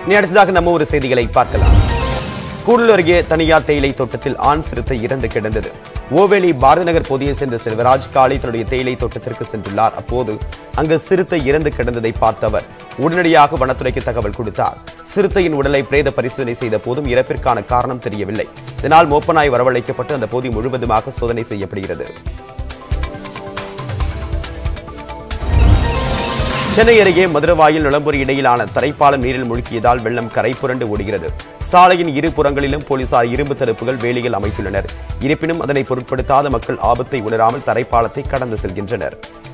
இனி அடுத்ததாக நம்ம ஒரு செய்திகளை பார்க்கலாம் கூடலூர் அருகே தனியார் தேயிலை தோட்டத்தில் ஆண் சிறுத்தை இறந்து கிடந்தது ஓவேலி பாரதிநகர் பகுதியை சேர்ந்த செல்வராஜ் காலை தன்னுடைய தேயிலை தோட்டத்திற்கு சென்றுள்ளார் அப்போது அங்கு சிறுத்தை இறந்து கிடந்ததை பார்த்தவர் உடனடியாக வனத்துறைக்கு தகவல் கொடுத்தார் சிறுத்தையின் உடலை பிரேத பரிசோதனை செய்த போதும் இறப்பிற்கான காரணம் தெரியவில்லை இதனால் மோப்பனாய் வரவழைக்கப்பட்டு அந்த பகுதி முழுவதுமாக சோதனை செய்யப்படுகிறது சென்னை அருகே மதுரவாயில் நிலம்பூர் இடையிலான தரைப்பாலம் நீரில் மூழ்கியதால் வெள்ளம் கரை புரண்டு ஓடுகிறது சாலையின் இரு புறங்களிலும் போலீசார் இரும்பு தடுப்புகள் வேலிகள் அமைத்துள்ளனர் இருப்பினும் அதனை பொருட்படுத்தாத மக்கள் ஆபத்தை உணராமல் தரைப்பாலத்தை கடந்து செல்கின்றனர்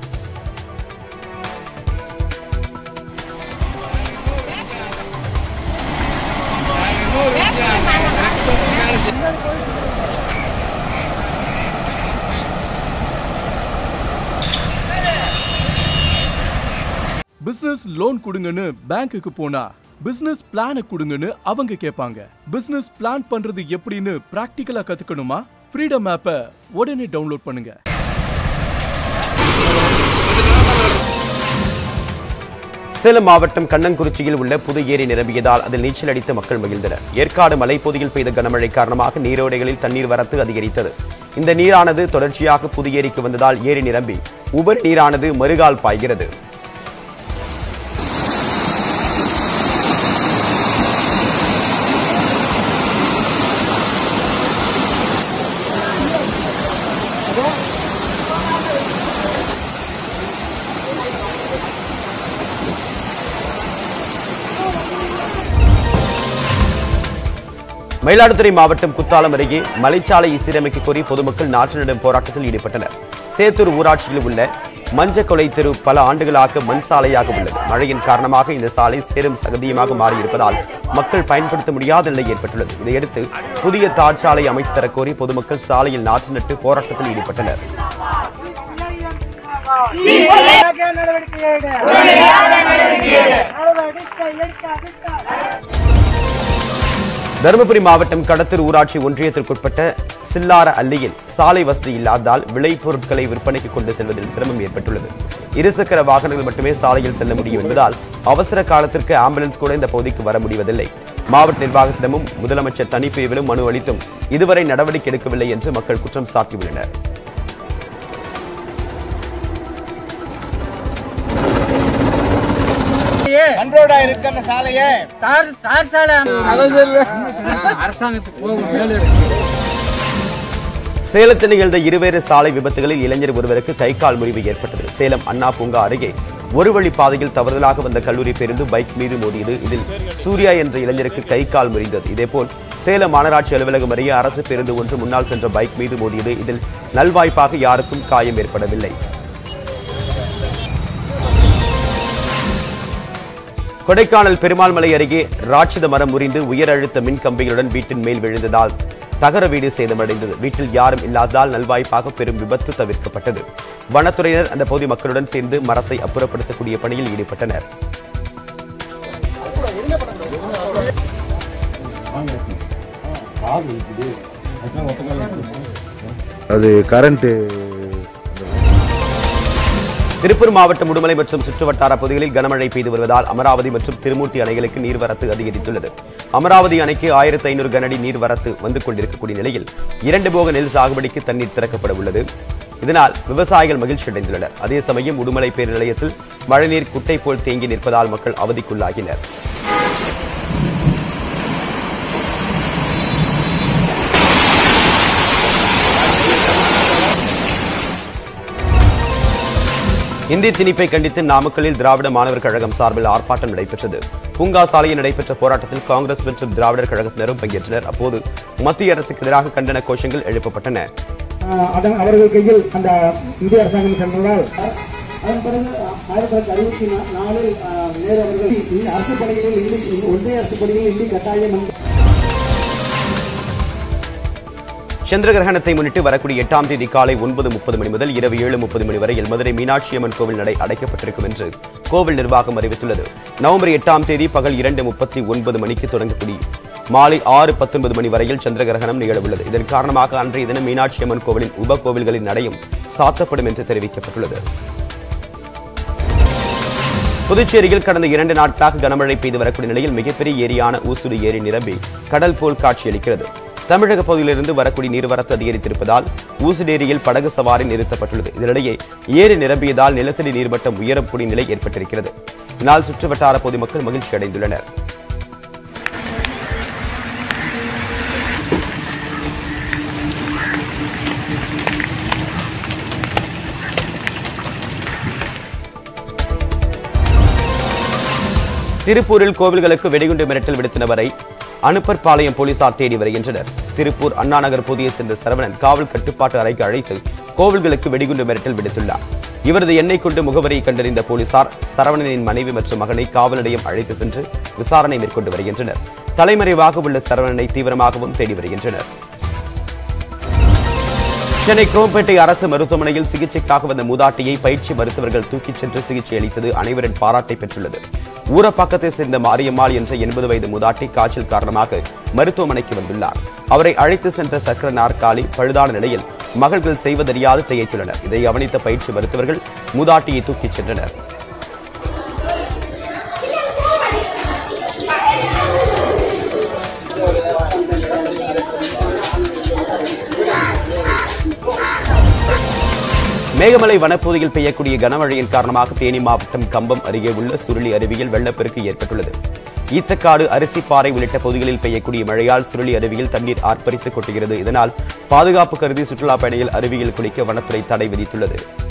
பிசினஸ் லோன் கொடுங்கன்னு பேங்க்குக்கு போனா பிசினஸ் பிளான கொடுங்கன்னு அவங்க கேட்பாங்க பிசினஸ் பிளான் பண்றது எப்படின்னு பிராக்டிக்கலா கத்துக்கணுமா ஃப்ரீடம் ஆப்பை உடனே டவுன்லோட் பண்ணுங்க சேலம் மாவட்டம் கண்ணங்குறிச்சியில் உள்ள புது ஏரி நிரம்பியதால் அதில் நீச்சல் அடித்து மக்கள் மகிழ்ந்தனர் ஏற்காடு மலைப்பகுதியில் பெய்த கனமழை காரணமாக நீரோடைகளில் தண்ணீர் வரத்து அதிகரித்தது இந்த நீரானது தொடர்ச்சியாக புது ஏரிக்கு வந்ததால் ஏரி நிரம்பி உபரி நீரானது மறுகால் பாய்கிறது மயிலாடுதுறை மாவட்டம் குத்தாலம் அருகே மலைச்சாலையை சீரமைக்க கோரி பொதுமக்கள் நாற்று நடும் போராட்டத்தில் ஈடுபட்டனர் சேத்தூர் ஊராட்சியில் உள்ள மஞ்சக்கொலை தெரு பல ஆண்டுகளாக மண் சாலையாக உள்ளது மழையின் காரணமாக இந்த சாலை சேரும் சகதியமாக மாறியிருப்பதால் மக்கள் பயன்படுத்த முடியாத நிலை ஏற்பட்டுள்ளது இதையடுத்து புதிய தார் சாலை அமைத்து தரக் கோரி பொதுமக்கள் சாலையில் நாற்று நட்டு போராட்டத்தில் ஈடுபட்டனர் உடனடியாக நடவடிக்கை எடு. நடவடிக்கை எடுக்க, எடுக்க. தருமபுரி மாவட்டம் கடத்தூர் ஊராட்சி ஒன்றியத்திற்குட்பட்ட சில்லார அல்லியில் சாலை வசதி இல்லாததால் விளைபொருட்களை விற்பனைக்கு கொண்டு செல்வதில் சிரமம் ஏற்பட்டுள்ளது இருசக்கர வாகனங்கள் மட்டுமே சாலையில் செல்ல முடியும் என்பதால் அவசர காலத்திற்கு ஆம்புலன்ஸ் கூட இந்த பகுதிக்கு வர முடிவதில்லை மாவட்ட நிர்வாகத்திடமும் முதலமைச்சர் தனிப்பிரிவிலும் மனு அளித்தும் இதுவரை நடவடிக்கை எடுக்கவில்லை என்று மக்கள் குற்றம் சாட்டியுள்ளனர் அன்றோடா இருக்கு அந்த சாலையே தார் தார் சாலை அரசாங்கத்துக்கு போகும் மேலே சேலத்தில் நிகழ்ந்த இருவேறு சாலை விபத்துகளில் இளைஞர் ஒருவருக்கு கை கால் முறிவு ஏற்பட்டது சேலம் அண்ணா பூங்கா அருகே ஒரு வழி பாதையில் தவறுதலாக வந்த கல்லூரி பேருந்து பைக் மீது மோதியது இதில் சூர்யா என்ற இளைஞருக்கு கை கால் முறிந்தது இதேபோல் சேலம் மாநகராட்சி அலுவலகம் அருகே அரசு பேருந்து ஒன்று முன்னால் சென்ற பைக் மீது மோதியது இதில் நல்வாய்ப்பாக யாருக்கும் காயம் ஏற்படவில்லை கொடைக்கானல் பெருமாள் மலை அருகே ராட்சத மரம் முறிந்து உயர் அழுத்த மின் கம்பிகளுடன் வீட்டின் மேல் விழுந்ததால் தகர வீடு சேதமடைந்தது வீட்டில் யாரும் இல்லாததால் நல்வாய்ப்பாக பெரும் விபத்து தவிர்க்கப்பட்டது வனத்துறையினர் அந்த பகுதி மக்களுடன் சேர்ந்து மரத்தை அப்புறப்படுத்தக்கூடிய பணியில் ஈடுபட்டனர் அது கரண்ட்டு திருப்பூர் மாவட்டம் உடுமலை மற்றும் சுற்றுவட்டார பகுதிகளில் கனமழை பெய்து வருவதால் அமராவதி மற்றும் திருமூர்த்தி அணைகளுக்கு நீர்வரத்து அதிகரித்துள்ளது அமராவதி அணைக்கு ஆயிரத்தி ஐநூறு கனஅடி நீர்வரத்து வந்து கொண்டிருக்கக்கூடிய நிலையில் இரண்டு போக நெல் சாகுபடிக்கு தண்ணீர் திறக்கப்பட உள்ளது இதனால் விவசாயிகள் மகிழ்ச்சி அடைந்துள்ளனர் அதே சமயம் உடுமலை பேர் நிலையத்தில் மழைநீர் குட்டை போல் தேங்கி நிற்பதால் மக்கள் அவதிக்குள்ளாகினர் இந்தி திணிப்பை கண்டித்து நாமக்கல்லில் திராவிட மாணவர் கழகம் சார்பில் ஆர்ப்பாட்டம் நடைபெற்றது பூங்கா சாலையில் நடைபெற்ற போராட்டத்தில் காங்கிரஸ் மற்றும் திராவிடர் கழகத்தினரும் பங்கேற்றனர் அப்போது மத்திய அரசுக்கு எதிராக கண்டன கோஷங்கள் எழுப்பப்பட்டன ஆஹ் அதன் அவர்கள் கையில் அந்த இந்திய அரசாங்கம் சென்றதால் அதன் பிறகு ஆயிரத்தி தொள்ளாயிரத்தி அறுபத்தி நா- நாலில் ஆஹ், நேரு அவர்கள் இந்த அரசு பணிகளில் இந்தி ஒன்றிய அரசு பணிகளில் இந்தி கட்டாயம் என்று சந்திர கிரகணத்தை முன்னிட்டு வரக்கூடிய எட்டாம் தேதி காலை ஒன்பது முப்பது மணி முதல் இரவு ஏழு முப்பது மணி வரையில் மதுரை மீனாட்சி அம்மன் கோவில் நடை அடைக்கப்பட்டிருக்கும் என்று கோவில் நிர்வாகம் அறிவித்துள்ளது நவம்பர் எட்டாம் தேதி பகல் இரண்டு முப்பத்தி ஒன்பது மணிக்கு தொடங்கக்கூடிய மாலை ஆறு பத்தொன்பது மணி வரையில் சந்திர கிரகணம் நிகழவுள்ளது இதன் காரணமாக அன்றைய தினம் மீனாட்சி அம்மன் கோவிலின் உப கோவில்களின் நடையும் சாத்தப்படும் என்று தெரிவிக்கப்பட்டுள்ளது புதுச்சேரியில் கடந்த இரண்டு நாட்களாக கனமழை பெய்து வரக்கூடிய நிலையில் மிகப்பெரிய ஏரியான ஊசுடு ஏரி நிரம்பி கடல் போல் காட்சியளிக்கிறது தமிழக பகுதியிலிருந்து வரக்கூடிய நீர்வரத்து அதிகரித்திருப்பதால் ஊசுடேரியில் படகு சவாரி நிறுத்தப்பட்டுள்ளது இதனிடையே ஏரி நிரம்பியதால் நிலத்தடி நீர்மட்டம் உயரக்கூடிய நிலை ஏற்பட்டிருக்கிறது இதனால் சுற்றுவட்டார பொதுமக்கள் மகிழ்ச்சி அடைந்துள்ளனர் திருப்பூரில் கோவில்களுக்கு வெடிகுண்டு மிரட்டல் விடுத்த நபரை அனுப்பர்பாளையம் போலீசார் தேடி வருகின்றனர் திருப்பூர் அண்ணா நகர் பகுதியை சேர்ந்த சரவணன் காவல் கட்டுப்பாட்டு அறைக்கு அழைத்து கோவில்களுக்கு வெடிகுண்டு மிரட்டல் விடுத்துள்ளார் இவரது எண்ணெய் கொண்டு முகவரியை கண்டறிந்த போலீசார் சரவணனின் மனைவி மற்றும் மகனை காவல் நிலையம் அழைத்து சென்று விசாரணை மேற்கொண்டு வருகின்றனர் தலைமறைவாக உள்ள சரவணனை தீவிரமாகவும் தேடி வருகின்றனர் சென்னை குரோம்பேட்டை அரசு மருத்துவமனையில் சிகிச்சைக்காக வந்த மூதாட்டியை பயிற்சி மருத்துவர்கள் தூக்கிச் சென்று சிகிச்சை அளித்தது அனைவரின் பாராட்டை பெற்றுள்ளது ஊரப்பாக்கத்தை சேர்ந்த மாரியம்மாள் என்ற எண்பது வயது மூதாட்டி காய்ச்சல் காரணமாக மருத்துவமனைக்கு வந்துள்ளார் அவரை அழைத்து சென்ற சக்கர நாற்காலி பழுதான நிலையில் மகள்கள் செய்வதறியாது திகைத்துள்ளனர் இதை கவனித்த பயிற்சி மருத்துவர்கள் மூதாட்டியை தூக்கிச் சென்றனர் மேகமலை வனப்பகுதியில் பெய்யக்கூடிய கனமழையின் காரணமாக தேனி மாவட்டம் கம்பம் அருகே உள்ள சுருளி அருவியில் வெள்ளப்பெருக்கு ஏற்பட்டுள்ளது ஈத்தக்காடு அரிசிப்பாறை உள்ளிட்ட பகுதிகளில் பெய்யக்கூடிய மழையால் சுருளி அருவியில் தண்ணீர் ஆர்ப்பரித்து கொட்டுகிறது இதனால் பாதுகாப்பு கருதி சுற்றுலா பயணிகள் அருவியில் குளிக்க வனத்துறை தடை விதித்துள்ளது